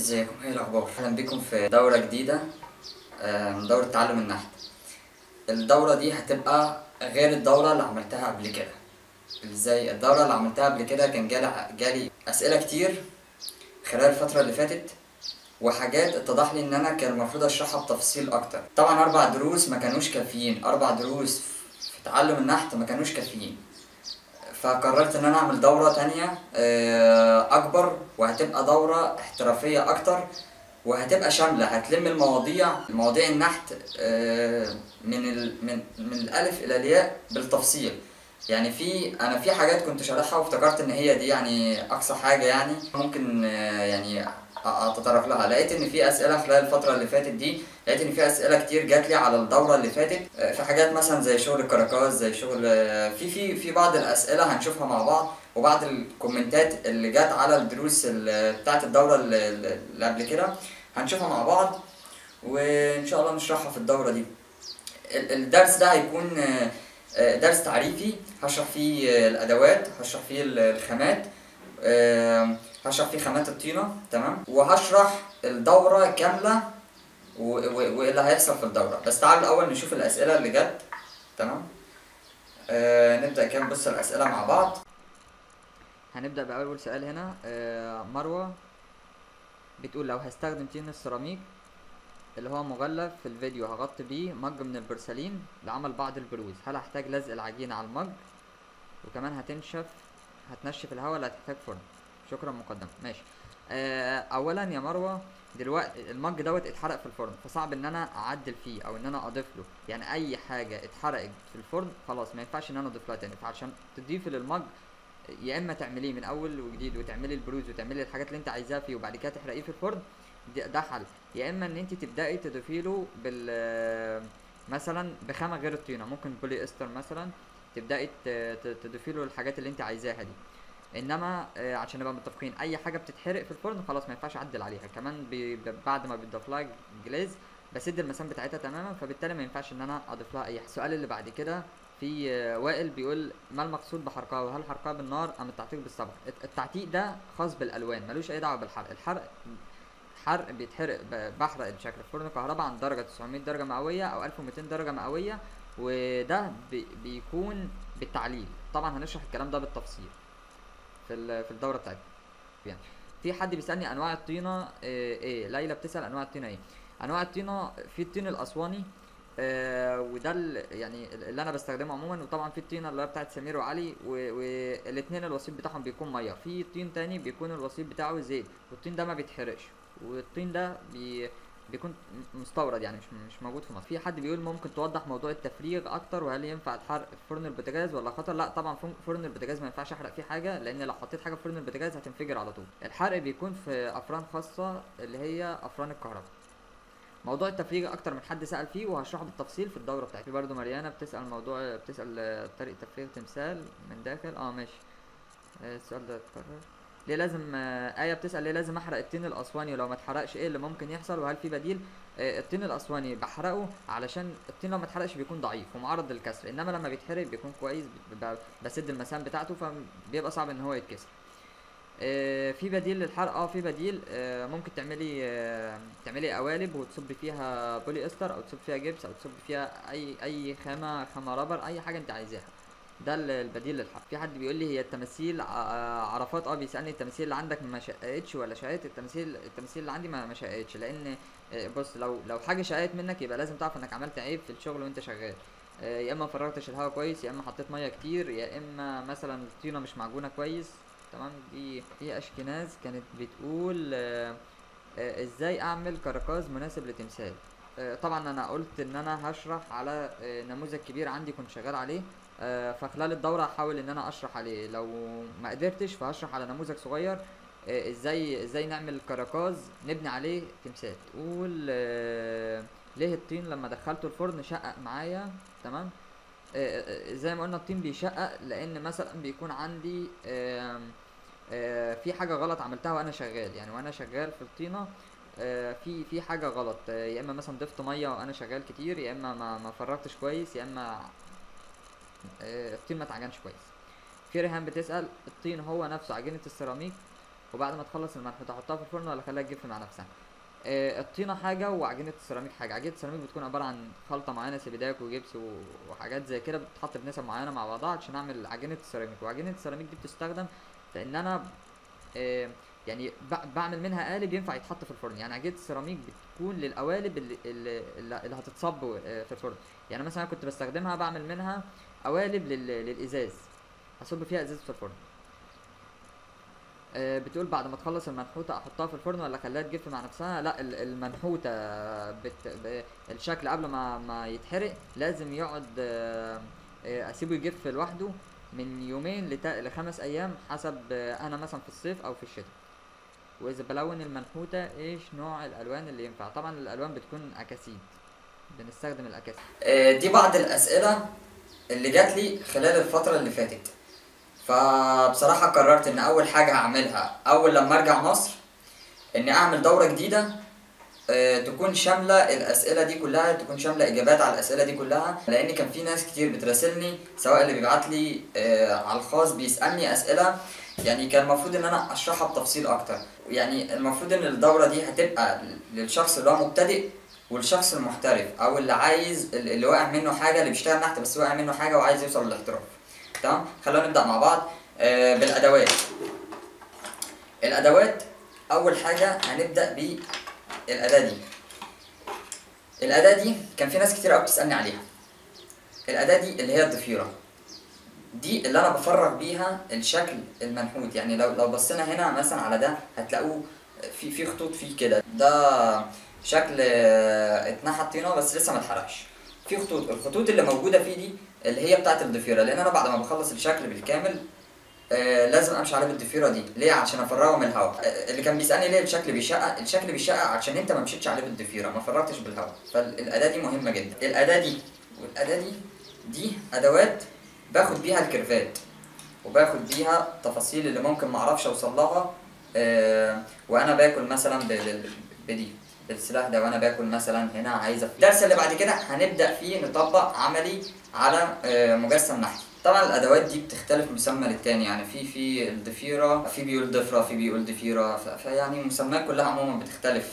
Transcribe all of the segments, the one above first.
ازيكم ايه الاخبار اهلا بكم في دوره جديده آه، من دوره تعلم النحت الدوره دي هتبقى غير الدوره اللي عملتها قبل كده ازاي الدوره اللي عملتها قبل كده كان جالي جالي اسئله كتير خلال الفتره اللي فاتت وحاجات اتضح لي ان انا كان المفروض اشرحها بتفصيل اكتر طبعا اربع دروس ما كانوش كافيين اربع دروس في تعلم النحت ما كانوش كافيين فقررت ان انا اعمل دورة تانية آه، اكبر وهتبقى دورة احترافية اكتر وهتبقى شاملة هتلم المواضيع مواضيع النحت آه، من ال... من من الالف الى الياء بالتفصيل يعني في انا في حاجات كنت شارحها وافتكرت ان هي دي يعني اقصى حاجة يعني ممكن آه، يعني اتطرق لها لقيت ان في اسئله خلال الفتره اللي فاتت دي لقيت ان في اسئله كتير جات لي على الدوره اللي فاتت آه، في حاجات مثلا زي شغل الكراكاز زي شغل آه، في في في بعض الاسئله هنشوفها مع بعض وبعض الكومنتات اللي جات على الدروس ال- بتاعه الدوره اللي اللي قبل كده هنشوفها مع بعض وان شاء الله نشرحها في الدوره دي ال- الدرس ده هيكون آه، آه، درس تعريفي هشرح فيه آه، الادوات هشرح فيه ال- الخامات آه، هشرح فيه خامات الطينه تمام وهشرح الدوره كامله و- و- وايه اللي هيحصل في الدوره بس تعالوا الاول نشوف الاسئله اللي جت تمام آه نبدا كده نبص الاسئله مع بعض هنبدا باول سؤال هنا آه مروه بتقول لو هستخدم طين السيراميك اللي هو مغلف في الفيديو هغطي بيه مج من البورسلين لعمل بعض البروز هل هحتاج لزق العجينه على المج وكمان هتنشف هتنشف الهواء ولا هتحتاج فرن شكرا مقدما ماشي آه اولا يا مروه دلوقتي المج دوت اتحرق في الفرن فصعب ان انا اعدل فيه او ان انا اضيف له يعني اي حاجه اتحرقت في الفرن خلاص ما ينفعش ان انا اضيف لها تاني فعشان تضيفي للمج يا اما تعمليه من اول وجديد وتعملي البروز وتعملي الحاجات اللي انت عايزاها فيه وبعد كده تحرقيه في الفرن ده ده حل يا اما ان انت تبداي تضيفي له بال مثلا بخامه غير الطينه ممكن بولي استر مثلا تبداي ت- ت- تضيفي له الحاجات اللي انت عايزاها دي انما آه، عشان نبقى متفقين اي حاجه بتتحرق في الفرن خلاص ما ينفعش اعدل عليها كمان بي- ب- بعد ما بيضاف لها جلاز بسد المسام بتاعتها تماما فبالتالي ما ينفعش ان انا اضيف لها اي حاجه السؤال اللي بعد كده في آه، وائل بيقول ما المقصود بحرقها وهل حرقها بالنار ام التعتيق بالصبغ الت- التعتيق ده خاص بالالوان ملوش اي دعوه بالحرق الحرق حرق بيتحرق ب- بحرق بشكل فرن كهرباء عند درجه 900 درجه مئويه او 1200 درجه مئويه وده بي- بيكون بالتعليل طبعا هنشرح الكلام ده بالتفصيل في ال- في الدوره بتاعتنا يعني في حد بيسالني انواع الطينه آه، ايه ليلى بتسال انواع الطينه ايه انواع الطينه في الطين الاسواني آه وده ال- يعني اللي انا بستخدمه عموما وطبعا في الطينه اللي هي بتاعت سمير وعلي والاثنين الوسيط بتاعهم بيكون ميه في طين تاني بيكون الوسيط بتاعه زيت والطين ده ما بيتحرقش والطين ده بي بيكون م- مستورد يعني مش مش موجود في مصر في حد بيقول ممكن توضح موضوع التفريغ اكتر وهل ينفع الحرق في فرن البوتاجاز ولا خطر لا طبعا فرن- فرن البوتاجاز ما ينفعش احرق فيه حاجه لان لو حطيت حاجه في فرن البوتاجاز هتنفجر على طول الحرق بيكون في افران خاصه اللي هي افران الكهرباء موضوع التفريغ اكتر من حد سال فيه وهشرحه بالتفصيل في الدوره بتاعتي برضو مريانه بتسال موضوع بتسال آه، طريقه تفريغ تمثال من داخل اه ماشي آه، السؤال ده اتكرر ليه لازم آه، آية بتسأل ليه لازم أحرق التين الأسواني ولو ما اتحرقش إيه اللي ممكن يحصل وهل في بديل؟ آه، التين الأسواني بحرقه علشان التين لو ما اتحرقش بيكون ضعيف ومعرض للكسر إنما لما بيتحرق بيكون كويس ب- ب- بسد المسام بتاعته فبيبقى صعب إن هو يتكسر. آه، في بديل للحرق اه في بديل آه، ممكن تعملي آه، تعملي قوالب وتصبي فيها بولي استر او تصبي فيها جبس او تصبي فيها اي اي خامه خامه رابر اي حاجه انت عايزاها ده ال- البديل للحرق في حد بيقول لي هي التماثيل ع- عرفات اه بيسالني التماثيل اللي عندك ما شقتش ولا شقت التماثيل التماثيل اللي عندي ما ما شقتش لان آه، بص لو لو حاجه شقت منك يبقى لازم تعرف انك عملت عيب في الشغل وانت شغال آه، يا اما ما فرغتش الهواء كويس يا اما حطيت ميه كتير يا اما مثلا الطينه مش معجونه كويس تمام دي في اشكناز كانت بتقول آه، آه، ازاي اعمل كركاز مناسب لتمثال آه، طبعا انا قلت ان انا هشرح على آه، نموذج كبير عندي كنت شغال عليه آه، فخلال الدورة هحاول ان انا اشرح عليه لو ما قدرتش فهشرح على نموذج صغير آه، ازاي ازاي نعمل كركاز نبني عليه تمثال تقول آه، ليه الطين لما دخلته الفرن شقق معايا تمام آه، آه، زي ما قلنا الطين بيشقق لان مثلا بيكون عندي آم، آه، في حاجه غلط عملتها وانا شغال يعني وانا شغال في الطينه آه، في في حاجه غلط آه، يا اما مثلا ضفت ميه وانا شغال كتير يا اما ما ما فرغتش كويس يا اما آه، الطين ما اتعجنش كويس في ريهام بتسال الطين هو نفسه عجينه السيراميك وبعد ما تخلص المنحوته احطها في الفرن ولا اخليها تجف مع نفسها آه، الطينه حاجه وعجينه السيراميك حاجه عجينه السيراميك بتكون عباره عن خلطه معينه سيبيداك وجبس و- وحاجات زي كده بتتحط بنسب معينه مع بعضها عشان اعمل عجينه السيراميك وعجينه السيراميك دي بتستخدم في ان انا آه، يعني ب- بعمل منها قالب ينفع يتحط في الفرن يعني عجينه السيراميك بتكون للقوالب اللي, اللي, اللي اللي هتتصب آه، في الفرن يعني مثلا كنت بستخدمها بعمل منها قوالب لل- للازاز اصب فيها ازاز في الفرن آه، بتقول بعد ما تخلص المنحوته احطها في الفرن ولا اخليها تجف مع نفسها لا ال- المنحوته بت... ب... الشكل قبل ما ما يتحرق لازم يقعد آه، آه، اسيبه يجف لوحده من يومين لت... لخمس ايام حسب آه، انا مثلا في الصيف او في الشتاء واذا بلون المنحوته ايش نوع الالوان اللي ينفع طبعا الالوان بتكون اكاسيد بنستخدم الاكاسيد آه، دي بعض الأسئلة اللي جات لي خلال الفترة اللي فاتت فبصراحة قررت إن أول حاجة هعملها أول لما أرجع مصر إني أعمل دورة جديدة آه، تكون شاملة الأسئلة دي كلها تكون شاملة إجابات على الأسئلة دي كلها لأن كان في ناس كتير بتراسلني سواء اللي بيبعت لي آه، على الخاص بيسألني أسئلة يعني كان المفروض إن أنا أشرحها بتفصيل أكتر يعني المفروض إن الدورة دي هتبقى للشخص اللي هو مبتدئ والشخص المحترف او اللي عايز اللي واقع منه حاجه اللي بيشتغل نحت بس واقع منه حاجه وعايز يوصل للاحتراف تمام خلونا نبدا مع بعض آه بالادوات الادوات اول حاجه هنبدا بالاداه دي الاداه دي كان في ناس كتير قوي بتسالني عليها الاداه دي اللي هي الضفيره دي اللي انا بفرغ بيها الشكل المنحوت يعني لو لو بصينا هنا مثلا على ده هتلاقوه في في خطوط فيه كده ده شكل آه، اتنحت طينه بس لسه ما اتحرقش في خطوط الخطوط اللي موجوده فيه دي اللي هي بتاعه الضفيره لان انا بعد ما بخلص الشكل بالكامل آه لازم امشي عليه بالضفيره دي ليه عشان افرغه من الهواء آه اللي كان بيسالني ليه الشكل بيشقق الشكل بيشقق عشان انت ما مشيتش عليه بالضفيره ما فرغتش بالهواء فالاداه دي مهمه جدا الاداه دي والاداه دي دي ادوات باخد بيها الكيرفات وباخد بيها التفاصيل اللي ممكن ما اعرفش اوصل لها آه وانا باكل مثلا ب- ب- بدي بالسلاح ده وانا باكل مثلا هنا عايز أف- الدرس اللي بعد كده هنبدا فيه نطبق عملي على آه، مجسم نحتي طبعا الادوات دي بتختلف مسمى للتاني يعني في في الضفيره في بيقول ضفره في بيقول ضفيره ف- فيعني المسميات كلها عموما بتختلف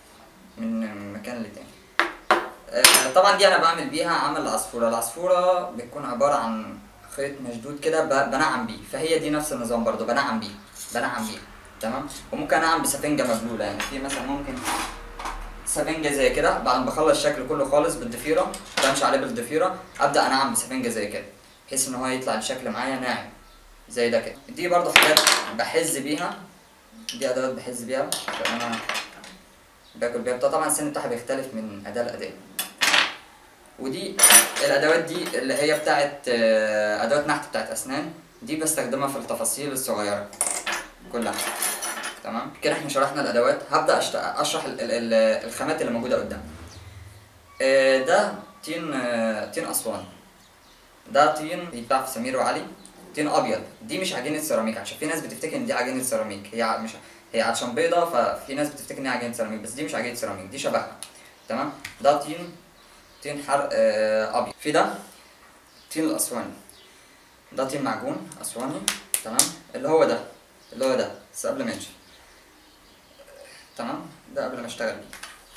من مكان لتاني آه، طبعا دي انا بعمل بيها عمل العصفوره العصفوره بتكون عباره عن خيط مشدود كده ب- بنعم بيه فهي دي نفس النظام برضو بنعم بيه بنعم بيها تمام وممكن انعم بسفنجه مبلوله يعني في مثلا ممكن سفنجه زي كده بعد ما بخلص الشكل كله خالص بالضفيره بمشي عليه بالضفيره ابدا انعم بسفنجه زي كده بحيث ان هو يطلع الشكل معايا ناعم زي ده كده دي برضو حاجات بحز بيها دي ادوات بحز بيها عشان انا باكل بيها طبعا السن بتاعها بيختلف من اداه لاداه ودي الادوات دي اللي هي بتاعت آه، ادوات نحت بتاعت اسنان دي بستخدمها في التفاصيل الصغيره كلها تمام كده احنا شرحنا الادوات هبدا أشت... اشرح ال... ال... ال... الخامات اللي موجوده قدامي آه، ده طين آه، طين اسوان ده طين بيتباع في سمير وعلي طين ابيض دي مش عجينه سيراميك عشان في ناس بتفتكر ان دي عجينه سيراميك هي ع- مش هي عشان بيضه ففي ناس بتفتكر ان هي عجينه سيراميك بس دي مش عجينه سيراميك دي شبهها تمام ده طين طين حرق آه، ابيض في ده طين الاسواني ده طين معجون اسواني تمام اللي هو ده اللي هو ده بس قبل ما امشي تمام ده قبل ما اشتغل بيه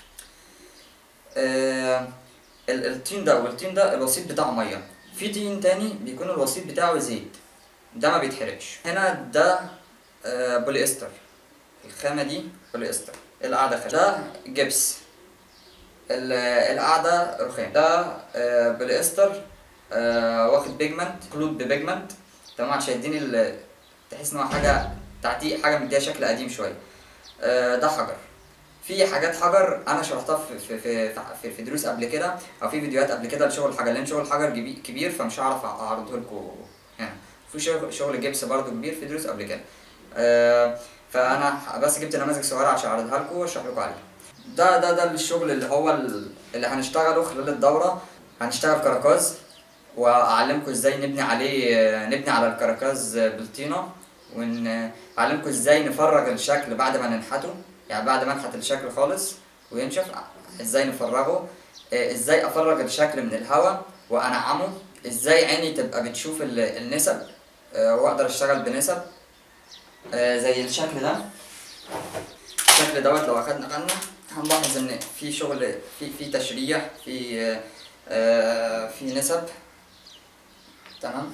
آه ال- الطين ده والطين ده الوسيط بتاعه ميه في طين تاني بيكون الوسيط بتاعه زيت ده ما بيتحرقش هنا ده آه بولي استر الخامه دي بولي استر القاعده خشب ده جبس ال- القاعده رخام ده آه بولي استر آه واخد بيجمنت كلود ببيجمنت تمام عشان يديني ال- تحس ان هو حاجه تعتيق حاجه مديها شكل قديم شويه آه، ده حجر في حاجات حجر انا شرحتها في في في في, في دروس قبل كده او في فيديوهات قبل كده لشغل الحجر لان شغل الحجر جبي- كبير فمش هعرف اعرضه لكم هنا في شغل شغل جبس برضو كبير في دروس قبل كده آه، فانا بس جبت نماذج صغيره عشان اعرضها لكم واشرح لكم عليها ده ده ده الشغل اللي هو ال- اللي هنشتغله خلال الدوره هنشتغل كراكاز واعلمكم ازاي نبني عليه نبني على الكراكاز بالطينه ونعلمكم ازاي نفرغ الشكل بعد ما ننحته يعني بعد ما انحت الشكل خالص وينشف ازاي نفرغه آه، ازاي افرغ الشكل من الهواء وانعمه ازاي عيني تبقى بتشوف ال- النسب آه، واقدر اشتغل بنسب آه زي الشكل ده الشكل دوت لو اخدنا بالنا هنلاحظ ان في شغل في في تشريح في آه، آه في نسب تمام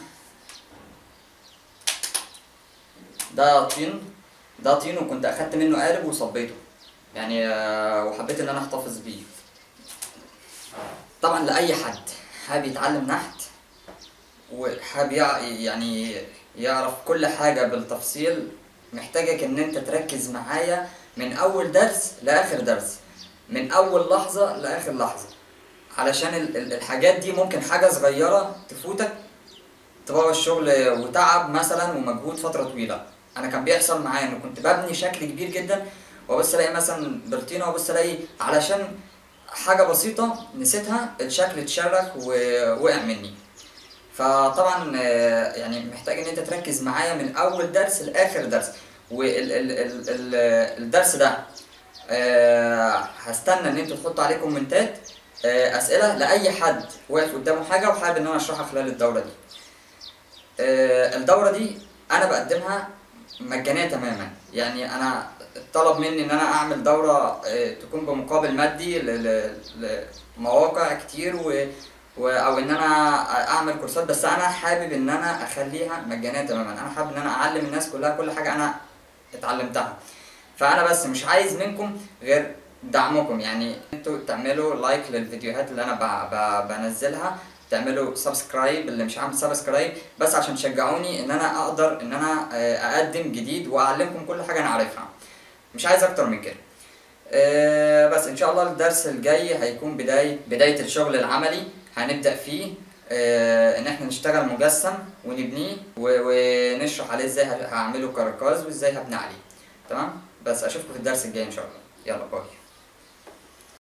ده طين ده طين وكنت اخدت منه قالب وصبيته يعني آه، وحبيت ان انا احتفظ بيه طبعا لاي حد حابب يتعلم نحت وحابب يع- يعني يعرف كل حاجة بالتفصيل محتاجك ان انت تركز معايا من اول درس لاخر درس من اول لحظة لاخر لحظة علشان ال- ال- الحاجات دي ممكن حاجة صغيرة تفوتك تبوظ شغل وتعب مثلا ومجهود فترة طويلة انا كان بيحصل معايا انه كنت ببني شكل كبير جدا وبس الاقي مثلا برتينة وبس الاقي علشان حاجة بسيطة نسيتها الشكل اتشرخ ووقع مني فطبعا آه، يعني محتاج ان انت تركز معايا من اول درس لاخر درس والدرس ده آه، هستنى ان انتوا تحطوا عليه كومنتات آه، اسئله لاي حد واقف قدامه حاجه وحابب ان انا اشرحها خلال الدوره دي آه، الدوره دي انا بقدمها مجانيه تماما يعني انا طلب مني ان انا اعمل دوره آه، تكون بمقابل مادي ل- ل- لمواقع كتير و و- او ان انا اعمل كورسات بس انا حابب ان انا اخليها مجانيه تماما انا حابب ان انا اعلم الناس كلها كل حاجه انا اتعلمتها فانا بس مش عايز منكم غير دعمكم يعني انتوا تعملوا لايك للفيديوهات اللي انا ب- ب- بنزلها تعملوا سبسكرايب اللي مش عامل سبسكرايب بس عشان تشجعوني ان انا اقدر ان انا آه، اقدم جديد واعلمكم كل حاجه انا عارفها مش عايز اكتر من كده آه، بس ان شاء الله الدرس الجاي هيكون بداية بداية الشغل العملي هنبدأ فيه آه، ان احنا نشتغل مجسم ونبنيه و- ونشرح عليه ازاي هعمله كركاز وازاي هبني عليه تمام بس اشوفكم في الدرس الجاي ان شاء الله يلا باي